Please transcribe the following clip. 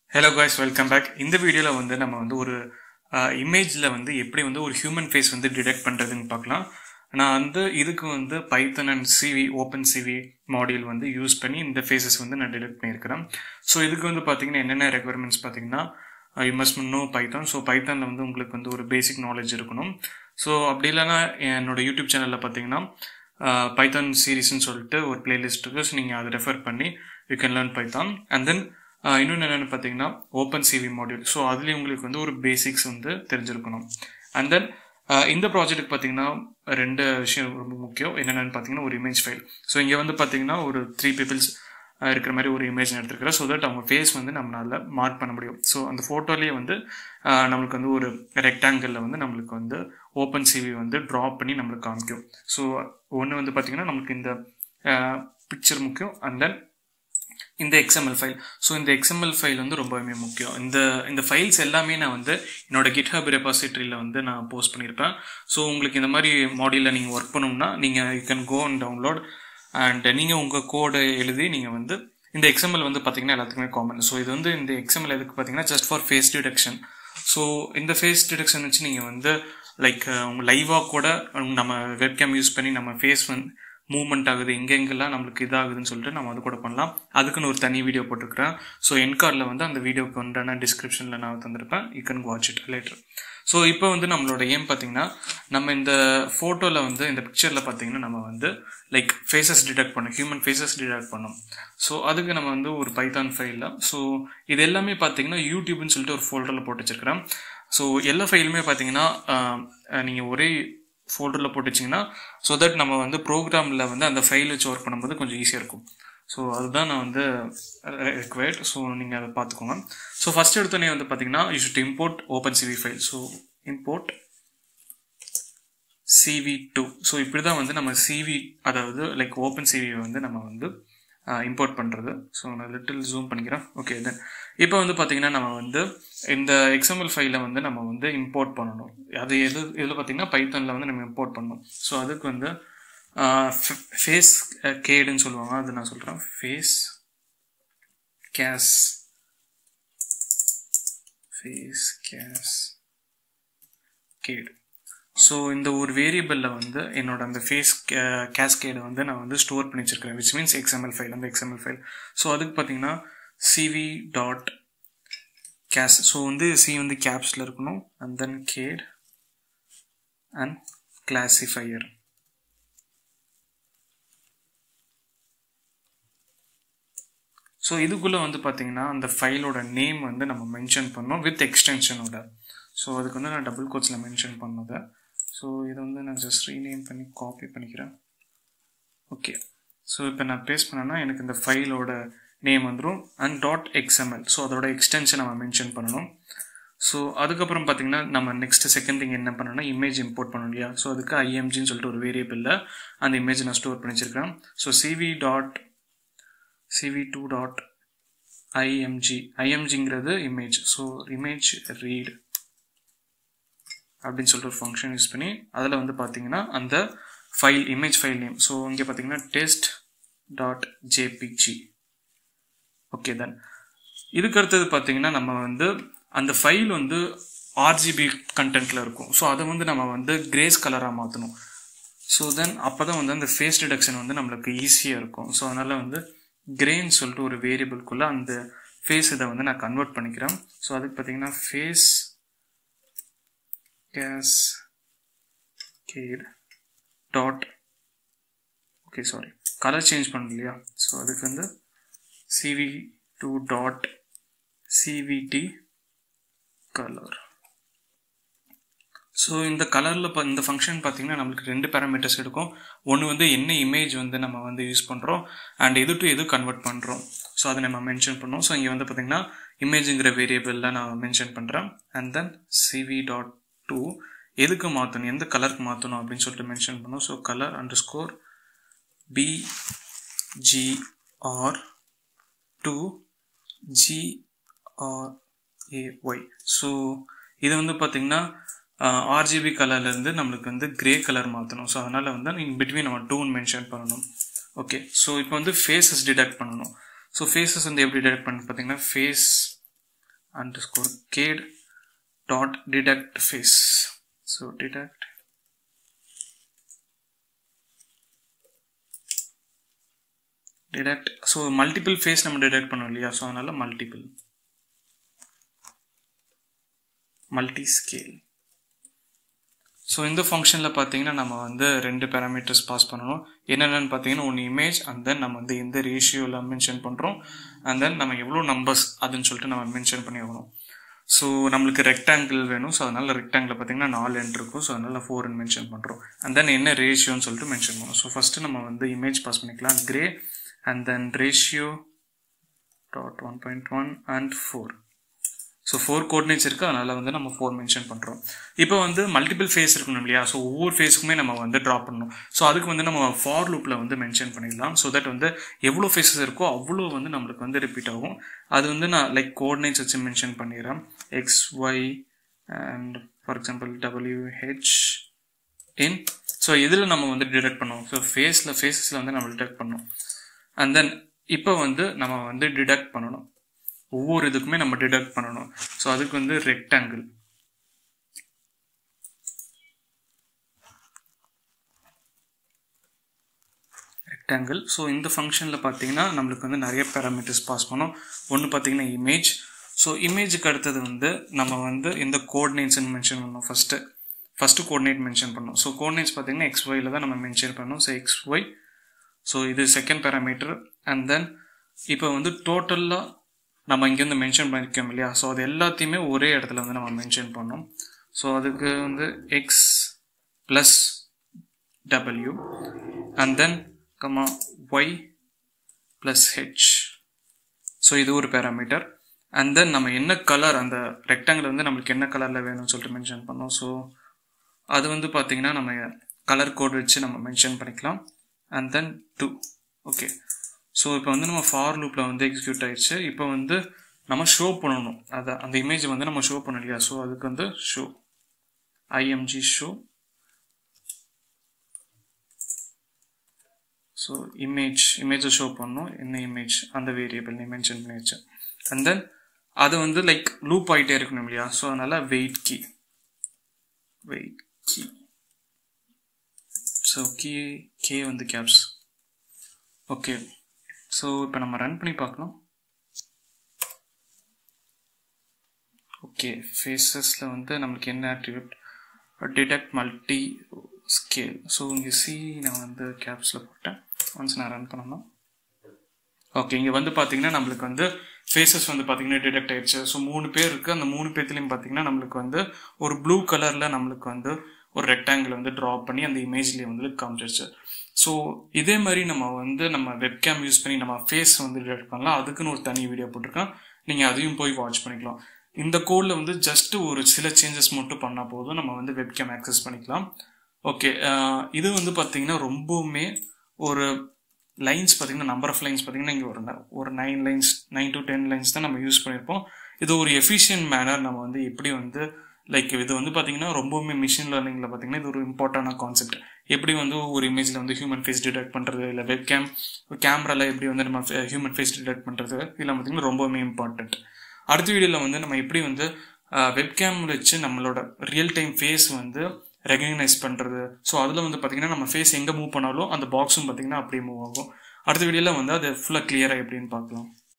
hello guys welcome back இந்த வீடியோவில் வந்து நம்ம வந்து ஒரு இமேஜில் வந்து எப்படி வந்து ஒரு ஹியூமன் ஃபேஸ் வந்து டிடெக்ட் பண்ணுறதுன்னு பார்க்கலாம் நான் வந்து இதுக்கு வந்து Python and CV open CV module வந்து யூஸ் பண்ணி இந்த ஃபேஸஸ் வந்து நான் டிடெக்ட் பண்ணியிருக்கிறேன் ஸோ இதுக்கு வந்து பார்த்தீங்கன்னா என்னென்ன ரெக்குவயர்மெண்ட்ஸ் பார்த்தீங்கன்னா you must know Python so பைத்தானில் வந்து உங்களுக்கு வந்து ஒரு பேசிக் நாலேஜ் இருக்கணும் ஸோ அப்படி இல்லைன்னா என்னோட யூடியூப் சேனலில் பார்த்தீங்கன்னா பைத்தான் சீரீஸ்னு சொல்லிட்டு ஒரு பிளேலிஸ்ட் இருக்குது ஸோ நீங்கள் அதை ரெஃபர் பண்ணி you can learn Python and then இன்னொன்று என்னென்னு பார்த்தீங்கன்னா ஓப்பன் சிவி மாடியூல் ஸோ அதுலேயும் உங்களுக்கு வந்து ஒரு பேசிக்ஸ் வந்து தெரிஞ்சிருக்கணும் அண்ட் தென் இந்த ப்ராஜெக்ட்டுக்கு பார்த்தீங்கன்னா ரெண்டு விஷயம் ரொம்ப முக்கியம் என்னென்னு பார்த்தீங்கன்னா ஒரு இமேஜ் ஃபைல் ஸோ இங்கே வந்து பார்த்தீங்கன்னா ஒரு த்ரீ பீப்புள்ஸ் இருக்கிற மாதிரி ஒரு இமேஜ் எடுத்துருக்கிறேன் ஸோ தட் அவங்க ஃபேஸ் வந்து நம்மளால் மார்க் பண்ண முடியும் ஸோ அந்த ஃபோட்டோலேயே வந்து நம்மளுக்கு வந்து ஒரு ரெக்டாங்கிளில் வந்து நம்மளுக்கு வந்து ஓப்பன் சிவி வந்து ட்ரா பண்ணி நம்மளுக்கு காமிக்கும் ஸோ ஒன்று வந்து பார்த்திங்கன்னா நமக்கு இந்த பிக்சர் முக்கியம் அண்ட் தென் இந்த எக்ஸ்எம்எல் ஃபைல் ஸோ இந்த எக்ஸ்எம்எல் ஃபைல் வந்து ரொம்பவுமே முக்கியம் இந்த இந்த ஃபைல்ஸ் எல்லாமே நான் வந்து என்னோட கிட்ஹப் ரெபாசிட்டரியில் வந்து நான் போஸ்ட் பண்ணியிருப்பேன் ஸோ உங்களுக்கு இந்த மாதிரி மாடியூலில் நீங்கள் ஒர்க் பண்ணணும்னா நீங்கள் you can go and download and நீங்கள் உங்கள் கோடை எழுதி நீங்கள் வந்து இந்த எக்ஸ்எம்எல் வந்து பார்த்தீங்கன்னா எல்லாத்துக்குமே காமன் ஸோ இது வந்து இந்த எக்ஸ்எம்எல் எதுக்கு பார்த்தீங்கன்னா just for face detection so இந்த ஃபேஸ் டிடெக்ஷன் வச்சு நீங்கள் வந்து லைக் உங்கள் லைவாக கூட நம்ம வெப்கேம் யூஸ் பண்ணி நம்ம ஃபேஸ் வந்து மூவ்மெண்ட் ஆகுது எங்கெங்கெல்லாம் நம்மளுக்கு இதாகுதுன்னு சொல்லிட்டு நம்ம அது கூட பண்ணலாம் அதுக்குன்னு ஒரு தனி வீடியோ போட்டிருக்கிறேன் ஸோ என் கார்டில் வந்து அந்த வீடியோக்கு உண்டான டிஸ்கிரிப்ஷனில் நான் தந்திருப்பேன் you can watch it later so இப்போ வந்து நம்மளோட ஏம் பார்த்தீங்கன்னா நம்ம இந்த ஃபோட்டோவில் வந்து இந்த பிக்சரில் பார்த்தீங்கன்னா நம்ம வந்து லைக் ஃபேஸஸ் டிடெக்ட் பண்ணோம் ஹியூமன் ஃபேஸஸ் டிடெக்ட் பண்ணோம் ஸோ அதுக்கு நம்ம வந்து ஒரு பைத்தான் ஃபைலில் ஸோ இது எல்லாமே பார்த்தீங்கன்னா யூடியூப்னு சொல்லிட்டு ஒரு ஃபோல்டரில் போட்டு வச்சிருக்கிறேன் ஸோ எல்லா ஃபைலுமே பார்த்தீங்கன்னா நீங்கள் ஒரே ஃபோல்டரில் போட்டு வச்சிங்கன்னா ஸோ தட் நம்ம வந்து ப்ரோக்ராமில் வந்து அந்த ஃபைல் வச்சு ஒர்க் பண்ணும்போது கொஞ்சம் ஈஸியாக இருக்கும் ஸோ அதுதான் நான் வந்து ரெக்வயர்ட் ஸோ நீங்கள் அதை பார்த்துக்கோங்க ஸோ ஃபஸ்ட் எடுத்தோடனே வந்து பார்த்தீங்கன்னா you should import open CV file so import CV two so இப்படி தான் வந்து நம்ம சிவி அதாவது லைக் ஓப்பன் சிவி வந்து நம்ம வந்து இம்போர்ட் பண்ணுறது ஸோ நான் லிட்டில் ஜூம் பண்ணிக்கிறேன் ஓகே தென் இப்போ வந்து பார்த்தீங்கன்னா நம்ம வந்து இந்த எக்ஸ்எம்எல் ஃபைலை வந்து நம்ம வந்து இம்போர்ட் பண்ணணும் அது எது இதில் பார்த்தீங்கன்னா பைத்தனில் வந்து நம்ம இம்போர்ட் பண்ணணும் ஸோ அதுக்கு வந்து ஃபேஸ் கேடுன்னு சொல்லுவாங்க அது நான் சொல்கிறேன் face cas face cascade so இந்த ஒரு வேரியபிளில் வந்து என்னோட அந்த ஃபேஸ் கேஸ்கேடை வந்து நான் வந்து ஸ்டோர் பண்ணி வச்சிருக்கிறேன் விச் மீன்ஸ் எக்ஸ்எம்எல் ஃபைல் அந்த எக்ஸ்எம்எல் ஃபைல் ஸோ அதுக்கு பார்த்தீங்கன்னா சிவி டாட் கேஸ் ஸோ வந்து சி வந்து கேப்ஸில் இருக்கணும் and then cade and classifier so இதுக்குள்ளே வந்து பார்த்தீங்கன்னா அந்த ஃபைலோட நேம் வந்து நம்ம மென்ஷன் பண்ணோம் வித் எக்ஸ்டென்ஷனோட ஸோ அதுக்கு வந்து நான் டபுள் கோட்ஸில் மென்ஷன் பண்ணதை ஸோ இதை வந்து நான் ஜஸ்ட் ரீநேம் பண்ணி காப்பி பண்ணிக்கிறேன் ஓகே ஸோ இப்போ நான் பேஸ்ட் பண்ணேன்னா எனக்கு இந்த ஃபைலோட நேம் வந்துடும் அண்ட் டாட் எக்ஸ்எம்எல் ஸோ அதோட எக்ஸ்டென்ஷன் நம்ம மென்ஷன் பண்ணணும் ஸோ அதுக்கப்புறம் பார்த்தீங்கன்னா நம்ம நெக்ஸ்ட் செகண்ட் திங் என்ன பண்ணணும்னா இமேஜ் இம்போர்ட் பண்ணணும் இல்லையா ஸோ அதுக்கு ஐஎம்ஜின்னு சொல்லிட்டு ஒரு வேரியபிளில் அந்த இமேஜ் நான் ஸ்டோர் பண்ணி வச்சிருக்கேன் so CV dot CV two dot IMG ஐஎம்ஜிங்கிறது இமேஜ் ஸோ இமேஜ் ரீட் அப்படின்னு சொல்லிட்டு ஒரு ஃபங்க்ஷன் யூஸ் பண்ணி அதில் வந்து பார்த்தீங்கன்னா அந்த file image file name so இங்கே பார்த்தீங்கன்னா test dot JPG okay then இதுக்கு அடுத்தது பார்த்தீங்கன்னா நம்ம வந்து அந்த ஃபைல் வந்து ஆர்ஜிபி கண்டென்ட்டில் இருக்கும் ஸோ அதை வந்து நம்ம வந்து கிரேஸ் கலராக மாற்றணும் ஸோ தென் அப்போ தான் வந்து அந்த ஃபேஸ் டிடக்ஷன் வந்து நம்மளுக்கு ஈஸியாக இருக்கும் ஸோ அதனால் வந்து கிரேன்னு சொல்லிட்டு ஒரு வேரியபிள்குள்ளே அந்த ஃபேஸ் இதை வந்து நான் கன்வெர்ட் பண்ணிக்கிறேன் ஸோ அதுக்கு பார்த்தீங்கன்னா face cas cade dot okay sorry colour change பண்ணணும் இல்லையா ஸோ அதுக்கு வந்து CV two dot CVT colour so இந்த கலரில் இப்போ இந்த ஃபங்க்ஷன் பார்த்தீங்கன்னா நம்மளுக்கு ரெண்டு பேராமீட்டர்ஸ் எடுக்கும் ஒன்று வந்து என்ன இமேஜ் வந்து நம்ம வந்து யூஸ் பண்ணுறோம் அண்ட் எது டு எது கன்வெர்ட் பண்ணுறோம் ஸோ அதை நம்ம மென்ஷன் பண்ணோம் ஸோ இங்கே வந்து பார்த்தீங்கன்னா இமேஜுங்கிற வேரியபிளில் நான் மென்ஷன் பண்ணுறேன் and then C V dot two எதுக்கு மாற்றணும் எந்த கலருக்கு மாற்றணும் அப்படின்னு சொல்லிட்டு மென்ஷன் பண்ணோம் so colour underscore B G R two G R A Y so இது வந்து பார்த்தீங்கன்னா ஆர்ஜிபி கலர்லேருந்து நம்மளுக்கு வந்து கிரே கலர் மாற்றணும் ஸோ அதனால் வந்து இன் பிட்வீன் நம்ம டூன்னு மென்ஷன் பண்ணணும் ஓகே ஸோ இப்போ வந்து ஃபேஸஸ் டிடெக்ட் பண்ணணும் ஸோ ஃபேஸஸ் வந்து எப்படி டிடெக்ட் பண்ணு பார்த்தீங்கன்னா face underscore cade dot detect face so detect detect so multiple face நம்ம டிடெக்ட் பண்ணோம் இல்லையா ஸோ அதனால மல்டிபிள் மல்டி ஸ்கேல் ஸோ இந்த ஃபங்க்ஷனில் பார்த்தீங்கன்னா நம்ம வந்து ரெண்டு பேராமீட்டர்ஸ் பாஸ் பண்ணணும் என்னென்னு பார்த்தீங்கன்னா ஒன்று இமேஜ் அண்ட் தென் நம்ம வந்து எந்த ரேஷியோவில் மென்ஷன் பண்ணுறோம் அண்ட் தென் நம்ம எவ்வளோ நம்பர்ஸ் அதுன்னு சொல்லிட்டு நம்ம மென்ஷன் பண்ணி ஆகணும் ஸோ நம்மளுக்கு ரெக்டாங்கிள் வேணும் ஸோ அதனால் ரெக்டாங்கிள் பார்த்தீங்கன்னா நாலு என் இருக்கும் ஸோ அதனால் ஃபோர்னு மென்ஷன் பண்ணுறோம் அண்ட் தென் என்ன ரேஷியோன்னு சொல்லிட்டு மென்ஷன் பண்ணணும் ஸோ ஃபஸ்ட்டு நம்ம வந்து இமேஜ் பாஸ் பண்ணிக்கலாம் gray and then ratio dot 1.1 and 4 so four coordinates இருக்குது அதனால் வந்து நம்ம ஃபோர் மென்ஷன் பண்ணுறோம் இப்போ வந்து மல்டிபிள் ஃபேஸ் இருக்கணும் இல்லையா ஸோ ஒவ்வொரு ஃபேஸுக்குமே நம்ம வந்து ட்ரா பண்ணணும் ஸோ அதுக்கு வந்து நம்ம ஃபார் லூப்பில் வந்து மென்ஷன் பண்ணிடலாம் ஸோ தட் வந்து எவ்வளோ ஃபேஸஸ் இருக்கோ அவ்வளோ வந்து நம்மளுக்கு வந்து ரிப்பீட் ஆகும் அது வந்து நான் லைக் கோஆர்டினேட்ஸ் வச்சு மென்ஷன் பண்ணிடுறேன் X Y and for example W H in so இதில் நம்ம வந்து டிடெக்ட் பண்ணுவோம் ஸோ ஃபேஸில் ஃபேஸஸில் வந்து நம்ம டிடெக்ட் பண்ணோம் அண்ட் தென் இப்போ வந்து நம்ம வந்து டிடெக்ட் பண்ணணும் ஒவ்வொரு இதுக்குமே நம்ம டிடெக்ட் பண்ணணும் ஸோ அதுக்கு வந்து ரெக்டாங்கிள் ரெக்டாங்கிள் ஸோ இந்த ஃபங்க்ஷனில் பார்த்தீங்கன்னா நம்மளுக்கு வந்து நிறைய பேராமீட்டர்ஸ் பாஸ் பண்ணோம் ஒன்று பார்த்தீங்கன்னா இமேஜ் ஸோ இமேஜுக்கு அடுத்தது வந்து நம்ம வந்து இந்த கோஆர்டினேட்ஸ்னு மென்ஷன் பண்ணோம் ஃபஸ்ட்டு ஃபஸ்ட்டு கோஆர்டினேட் மென்ஷன் பண்ணோம் ஸோ கோஆர்டினேட்ஸ் பார்த்தீங்கன்னா எக்ஸ் ஒயில் தான் நம்ம மென்ஷன் பண்ணோம் ஸோ எக்ஸ் ஒய் ஸோ இது செகண்ட் பேராமீட்டர் அண்ட் தென் இப்போ வந்து டோட்டலாக நம்ம இங்கேருந்து மென்ஷன் பண்ணிக்கோம் இல்லையா ஸோ அது எல்லாத்தையுமே ஒரே இடத்துல வந்து நம்ம மென்ஷன் பண்ணோம் ஸோ அதுக்கு வந்து X plus W and then comma Y plus H so இது ஒரு பேராமீட்டர் அண்ட் தென் நம்ம என்ன கலர் அந்த ரெக்டாங்கிள் வந்து நம்மளுக்கு என்ன கலரில் வேணும்னு சொல்லிட்டு மென்ஷன் பண்ணோம் ஸோ அது வந்து பார்த்திங்கன்னா நம்ம கலர் கோட் வச்சு நம்ம மென்ஷன் பண்ணிக்கலாம் and then two okay so இப்போ வந்து நம்ம ஃபார் லூப்பில் வந்து எக்ஸிக்யூட் ஆயிடுச்சு இப்போ வந்து நம்ம ஷோ பண்ணணும் அதை அந்த இமேஜ் வந்து நம்ம ஷோ பண்ணணும் இல்லையா ஸோ அதுக்கு வந்து show IMG show so image இமேஜை ஷோ பண்ணணும் என்ன இமேஜ் அந்த வேரியபிள் நீ மென்ஷன் பண்ணி வச்சேன் அண்ட் தென் அது வந்து லைக் லூப் ஆகிட்டே இருக்கணும் இல்லையா ஸோ அதனால் wait key wait key so key K வந்து கேப்ஸ் ஓகே ஸோ இப்போ நம்ம ரன் பண்ணி பார்க்கலாம் ஓகே ஃபேஸஸில் வந்து நம்மளுக்கு என்ன attribute detect multi scale so இங்கே சி நான் வந்து கேப்ஸில் போட்டேன் ஒன்ஸ் நான் ரன் பண்ணணும் ஓகே இங்கே வந்து பார்த்தீங்கன்னா நம்மளுக்கு வந்து ஃபேஸஸ் வந்து பார்த்தீங்கன்னா டிடெக்ட் ஆயிடுச்சு ஸோ மூணு பேர் இருக்குது அந்த மூணு பேர்த்துலையும் பார்த்தீங்கன்னா நம்மளுக்கு வந்து ஒரு ப்ளூ கலரில் நம்மளுக்கு வந்து ஒரு ரெக்டாங்கிள் வந்து ட்ரா பண்ணி அந்த இமேஜ்லேயே வந்து காமிச்சிருச்சு ஸோ இதே மாதிரி நம்ம வந்து நம்ம வெப்கேம் யூஸ் பண்ணி நம்ம ஃபேஸ் வந்து டிடெக்ட் பண்ணலாம் அதுக்குன்னு ஒரு தனி வீடியோ போட்டிருக்கேன் நீங்கள் அதையும் போய் வாட்ச் பண்ணிக்கலாம் இந்த கோடில் வந்து ஜஸ்ட் ஒரு சில சேஞ்சஸ் மட்டும் பண்ணால் போதும் நம்ம வந்து வெப்கேம் ஆக்சஸ் பண்ணிக்கலாம் ஓகே இது வந்து பார்த்தீங்கன்னா ரொம்பவுமே ஒரு லைன்ஸ் பார்த்தீங்கன்னா நம்பர் ஆஃப் லைன்ஸ் பார்த்தீங்கன்னா இங்கே ஒரு ஒரு nine lines nine to ten lines தான் நம்ம யூஸ் பண்ணியிருப்போம் இது ஒரு எஃபிஷியன்ட் மேனர் நம்ம வந்து எப்படி வந்து லைக் இது வந்து பார்த்தீங்கன்னா ரொம்பவுமே மிஷின் லேர்னிங்கில் பார்த்தீங்கன்னா இது ஒரு இம்பார்ட்டண்டான கான்செப்ட் எப்படி வந்து ஒரு இமேஜில் வந்து ஹியூமன் ஃபேஸ் டிடெக்ட் பண்ணுறது இல்லை வெப் கேம் கேமராவில் எப்படி வந்து நம்ம ஹியூமன் ஃபேஸ் டிடெக்ட் பண்ணுறது இதெல்லாம் பார்த்தீங்கன்னா ரொம்பவுமே இம்பார்ட்டண்ட் அடுத்த வீடியோவில் வந்து நம்ம எப்படி வந்து வெப்கேம் வச்சு நம்மளோட ரியல் டைம் ஃபேஸ் வந்து ரெகக்னைஸ் பண்ணுறது ஸோ அதில் வந்து பார்த்தீங்கன்னா நம்ம ஃபேஸ் எங்கே மூவ் பண்ணாலும் அந்த பாக்ஸும் பார்த்தீங்கன்னா அப்படியே மூவ் ஆகும் அடுத்த வீடியோவில் வந்து அது ஃபுல்லாக கிளியராக எப்படின்னு பார்க்கலாம்